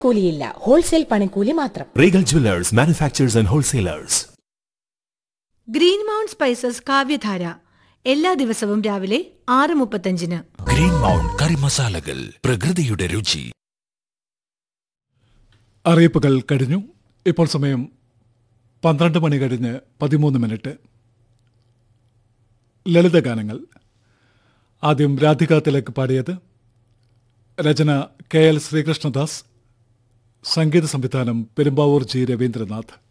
കൂലിയില്ല wholesale പണിക്കൂലി മാത്രം Regal Jewelers, manufacturers and wholesalers. Green mount spices കാവ്യധാര എല്ലാ ദിവസവും രാവിലെ ആറ് മുപ്പത്തഞ്ചിന് ഗ്രീൻ മൗണ്ട് കറി മസാലകൾ പ്രകൃതിയുടെ രുചി അറിയിപ്പുകൾ കഴിഞ്ഞു ഇപ്പോൾ സമയം പന്ത്രണ്ട് മണി കഴിഞ്ഞ് പതിമൂന്ന് മിനിറ്റ് ലളിതഗാനങ്ങൾ ആദ്യം രാധിക തിലക് പാടിയത് രചന കെ എൽ ശ്രീകൃഷ്ണദാസ് സംഗീത സംവിധാനം പെരുമ്പാവൂർ ജി രവീന്ദ്രനാഥ്